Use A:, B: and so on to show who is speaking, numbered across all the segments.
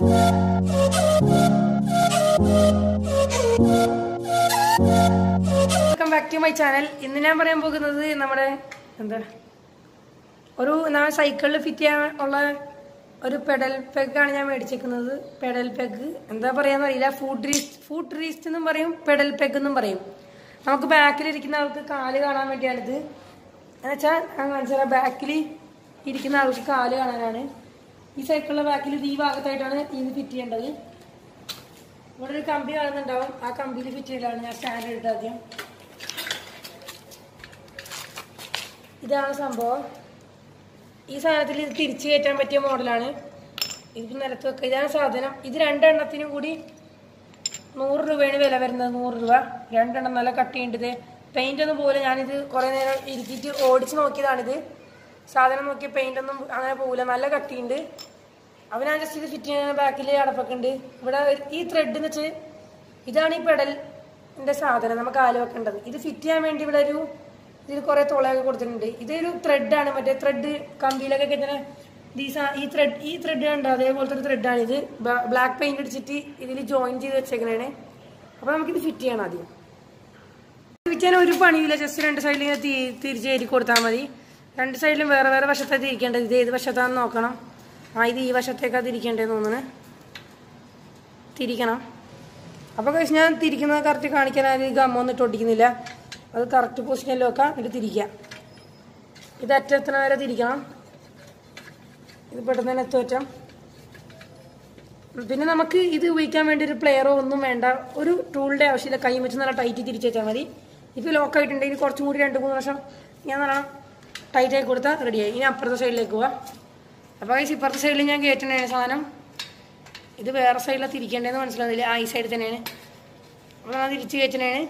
A: welcome back to my channel ഇന്ന് ഞാൻ പറയാൻ പോകുന്നത് നമ്മുടെ എന്താ ഒരു ഞാൻ സൈക്കിളിൽ ഫിറ്റ് ചെയ്യാൻ ഉള്ള ഒരു പെഡൽ പെഗാണ് ഞാൻ മേടിച്ചേക്കുന്നത് പെഡൽ പെഗ് എന്താ പറയാന്ന് അറിയില്ല ഫുഡ് റീസ്റ്റ് ഫുഡ് റീസ്റ്റ് എന്നും പറയും പെഡൽ പെഗ് എന്നും പറയും നമുക്ക് ബാക്കിൽ ഇരിക്കുന്ന ആൾക്ക് കാല് കാണാൻ വേണ്ടിയാണിത് എന്നുവെച്ചാൽ ഞാൻ കാണിച്ചാൽ ബാക്കിൽ ഇരിക്കുന്ന ആൾക്ക് കാല് കാണാനാണ് ഈ സൈക്കിളിന്റെ ബാക്കിൽ ഈ ഭാഗത്തായിട്ടാണ് ഇത് ഫിറ്റ് ചെയ്യേണ്ടത് ഇവിടെ ഒരു കമ്പി കാണുന്നുണ്ടാവും ആ കമ്പിയിൽ ഫിറ്റ് ചെയ്യലാണ് ഞാൻ സ്റ്റാൻഡ് എടുത്ത് ആദ്യം ഇതാണ് സംഭവം ഈ സാധനത്തിൽ ഇത് തിരിച്ചു കയറ്റാൻ പറ്റിയ മോഡലാണ് ഇത് നിലത്ത് വെക്കുക ഇതാണ് സാധനം ഇത് രണ്ടെണ്ണത്തിനും കൂടി നൂറ് രൂപയാണ് വില വരുന്നത് നൂറ് രൂപ രണ്ടെണ്ണം നല്ല കട്ടിയുണ്ട് പെയിന്റ് ഒന്നും പോലെ ഞാനിത് കുറെ നേരം ഇരുത്തിയിട്ട് ഓടിച്ച് നോക്കിയതാണിത് സാധനം നോക്കിയ പെയിന്റ് ഒന്നും അങ്ങനെ പോകില്ല നല്ല കട്ടിയുണ്ട് അവൻ ഞാൻ ജസ്റ്റ് ഇത് ഫിറ്റ് ചെയ്യാൻ ബാക്കിൽ അടപ്പൊക്കെ ഉണ്ട് ഇവിടെ ഒരു- ഈ ത്രെഡ് എന്ന് വെച്ച് ഇതാണ് ഈ പെഡലിന്റെ സാധനം നമുക്ക് കാല് വെക്കേണ്ടത് ഇത് ഫിറ്റ് ചെയ്യാൻ വേണ്ടി ഇവിടെ ഒരു ഇതിൽ കുറെ തുളയൊക്കെ കൊടുത്തിട്ടുണ്ട് ഇതൊരു ത്രെഡാണ് മറ്റേ ത്രെഡ് കമ്പിയിലൊക്കെ ഇങ്ങനെ ഈ സാ- ഈ ത്രെഡ് ഈ ത്രെഡ് കണ്ടോ അതേപോലത്തെ ഒരു ത്രെഡാണ് ഇത് ബ്ലാക്ക് പെയിന്റ് അടിച്ചിട്ട് ഇതിൽ ജോയിൻ ചെയ്ത് വെച്ചേക്കണേ അപ്പൊ നമുക്കിത് ഫിറ്റ് ചെയ്യണം ആദ്യം ഫിറ്റ് ചെയ്യാൻ ഒരു പണിയില്ല ജസ്റ്റ് രണ്ട് സൈഡിൽ ഇങ്ങനെ തി- തിരിച്ച് കയറ്റി കൊടുത്താൽ മതി രണ്ട് സൈഡിലും വേറെ വേറെ വശത്താ തിരിക്കേണ്ടത് ഇത് ഏത് വശത്താന്ന് നോക്കണം ആ ഇത് ഈ വശത്തേക്കാ തിരിക്കേണ്ടതെന്ന് തോന്നുന്നു തിരിക്കണം അപ്പോൾ കഴിച്ച് ഞാൻ തിരിക്കുന്നത് കറക്റ്റ് കാണിക്കാൻ അത് ഗമ്മൊന്നും ഇട്ട് ഒട്ടിക്കുന്നില്ല അത് കറക്റ്റ് പൊസിഷനിൽ വെക്കാം എന്നിട്ട് തിരിക്കാം ഇത് അറ്റത്തിന് വരെ തിരിക്കണം ഇത് പെട്ടെന്ന് തന്നെ എത്തുവറ്റം പിന്നെ നമുക്ക് ഇത് ഉപയോഗിക്കാൻ വേണ്ടി ഒരു പ്ലെയറോ ഒന്നും വേണ്ട ഒരു ടൂളിന്റെ ആവശ്യമില്ല കൈ വെച്ച് നല്ല ടൈറ്റ് തിരിച്ചു വെച്ചാൽ മതി ഇപ്പൊ ലോക്ക് ആയിട്ടുണ്ടെങ്കിൽ കുറച്ചും കൂടി രണ്ട് മൂന്ന് വർഷം ഞാൻ നല്ലോണം ടൈറ്റ് ആക്കി കൊടുത്താൽ റെഡിയായി ഇനി അപ്പുറത്തെ സൈഡിലേക്ക് പോവാം അപ്പോൾ ഈ ഇപ്പുറത്തെ സൈഡിൽ ഞാൻ കയറ്റണേ സാധനം ഇത് വേറെ സൈഡിലാണ് തിരിക്കേണ്ടതെന്ന് മനസ്സിലാവുന്നില്ല ആ ഈ സൈഡിൽ തന്നെയാണ് അപ്പോൾ ഞാൻ തിരിച്ച് കയറ്റണേണ്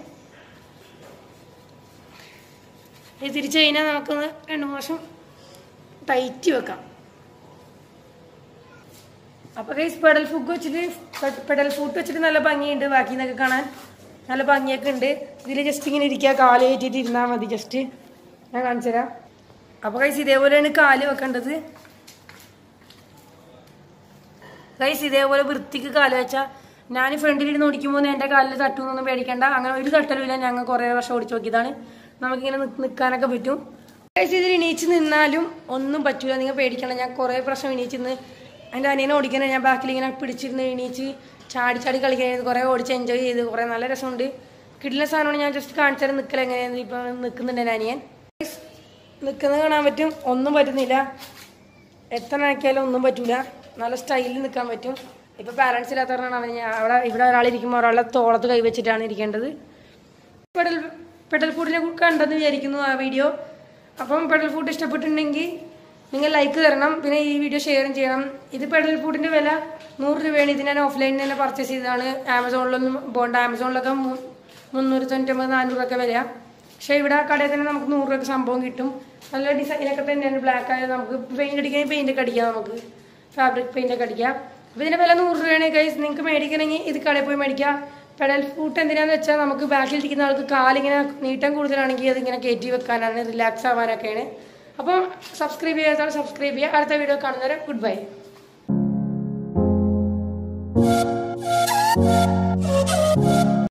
A: ഇത് തിരിച്ചു കഴിഞ്ഞാൽ നമുക്കൊന്ന് രണ്ട് മൂന്ന് വർഷം ടൈറ്റ് വെക്കാം അപ്പൊ ഗൈസ് പെഡൽ ഫുഡ് വെച്ചിട്ട് പെഡൽ ഫുഡ് വെച്ചിട്ട് നല്ല ഭംഗിയുണ്ട് ബാക്കി നിന്നൊക്കെ കാണാൻ നല്ല ഭംഗിയൊക്കെ ഉണ്ട് ഇതിൽ ജസ്റ്റ് ഇങ്ങനെ ഇരിക്കുക കാല് കയറ്റിട്ട് ഇരുന്നാൽ മതി ജസ്റ്റ് ഞാൻ കാണിച്ചു തരാം അപ്പൊ ഗൈസ് ഇതേപോലെയാണ് കാല് വെക്കേണ്ടത് ഗൈസ് ഇതേപോലെ വൃത്തിക്ക് കാല് വെച്ചാൽ ഞാൻ ഫ്രണ്ടിലിരുന്ന് ഓടിക്കുമ്പോൾ എൻ്റെ കാലിൽ തട്ടുന്നൊന്നും പേടിക്കണ്ട അങ്ങനെ ഒരു തട്ടലുമില്ല ഞങ്ങൾ കുറേ വർഷം ഓടിച്ചു നോക്കിയതാണ് നമുക്കിങ്ങനെ നിക്ക് നിൽക്കാനൊക്കെ പറ്റും ഗൈസ് ഇതിൽ എണീച്ച് നിന്നാലും ഒന്നും പറ്റൂല നിങ്ങൾ പേടിക്കണം ഞാൻ കുറേ പ്രാവശ്യം എണീച്ച് നിന്ന് എൻ്റെ അനിയനെ ഓടിക്കാൻ ഞാൻ ബാക്കിൽ ഇങ്ങനെ പിടിച്ചിരുന്ന് എണീച്ച് ചാടി ചാടി കളിക്കാൻ കുറേ ഓടിച്ച് എൻജോയ് ചെയ്ത് കുറേ നല്ല രസമുണ്ട് കിടില സാധനമാണ് ഞാൻ ജസ്റ്റ് കാണിച്ചാൽ നിൽക്കൽ എങ്ങനെയാണ് ഇപ്പം നിൽക്കുന്നുണ്ട് എൻ്റെ അനിയൻ Guys, നിൽക്കുന്നത് കാണാൻ പറ്റും ഒന്നും പറ്റുന്നില്ല എത്ര ആക്കിയാലും ഒന്നും പറ്റൂല നല്ല സ്റ്റൈലിൽ നിൽക്കാൻ പറ്റും ഇപ്പൊ പാരന്റ്സ് ഇല്ലാത്തവരാണ് അവന് ഞാൻ അവിടെ ഇവിടെ ഒരാളിരിക്കുമ്പോൾ ഒരാളെ തോളത്ത് കൈവച്ചിട്ടാണ് ഇരിക്കേണ്ടത് പെഡൽ പെഡൽ ഫുഡിനെ കണ്ടെന്ന് വിചാരിക്കുന്നു ആ വീഡിയോ അപ്പം പെഡൽ ഫുഡ് ഇഷ്ടപ്പെട്ടിട്ടുണ്ടെങ്കിൽ നിങ്ങൾ ലൈക്ക് തരണം പിന്നെ ഈ വീഡിയോ ഷെയറും ചെയ്യണം ഇത് പെഡൽ ഫുഡിന്റെ വില നൂറ് രൂപയാണ് ഇത് ഞാൻ ഓഫ്ലൈനിൽ തന്നെ പർച്ചേസ് ചെയ്തതാണ് ആമസോണിലൊന്നും പോകണ്ട ആമസോണിലൊക്കെ മു- മുന്നൂറ്റി തൊണ്ണൂറ്റൊമ്പത് നാനൂറൊക്കെ വില പക്ഷേ ഇവിടെ കടയിൽ തന്നെ നമുക്ക് നൂറ് രൂപയ്ക്ക് സംഭവം കിട്ടും നല്ല ഡിസൈനൊക്കെ തന്നെയാണ് ബ്ലാക്ക് ആയത് നമുക്ക് പെയിന്റ് അടിക്കാൻ പെയിന്റ് ഒക്കെ അടിക്കാം നമുക്ക് ഫാബ്രിക് പെയിന്റ് ഒക്കെ അടിക്കാം അപ്പോൾ ഇതിന്റെ വില നൂറ് രൂപയാണ് ഗൈസ് നിങ്ങൾക്ക് മേടിക്കണമെങ്കിൽ ഇത് കടയിൽ പോയി മേടിക്കാം പെഡൽ ഫൂട്ട് എന്തിനാന്ന് വെച്ചാൽ നമുക്ക് ബാക്കിൽ ഇരിക്കുന്ന ആൾക്ക് കാലിങ്ങനെ നീട്ടം കൂടുതലാണെങ്കിൽ അതിങ്ങനെ കയറ്റി വെക്കാനാണ് റിലാക്സ് ആവാനൊക്കെയാണ് അപ്പോൾ സബ്സ്ക്രൈബ് ചെയ്യാത്തവർ സബ്സ്ക്രൈബ് ചെയ്യുക അടുത്ത വീഡിയോ കാണുന്നവരെ ഗുഡ് ബൈ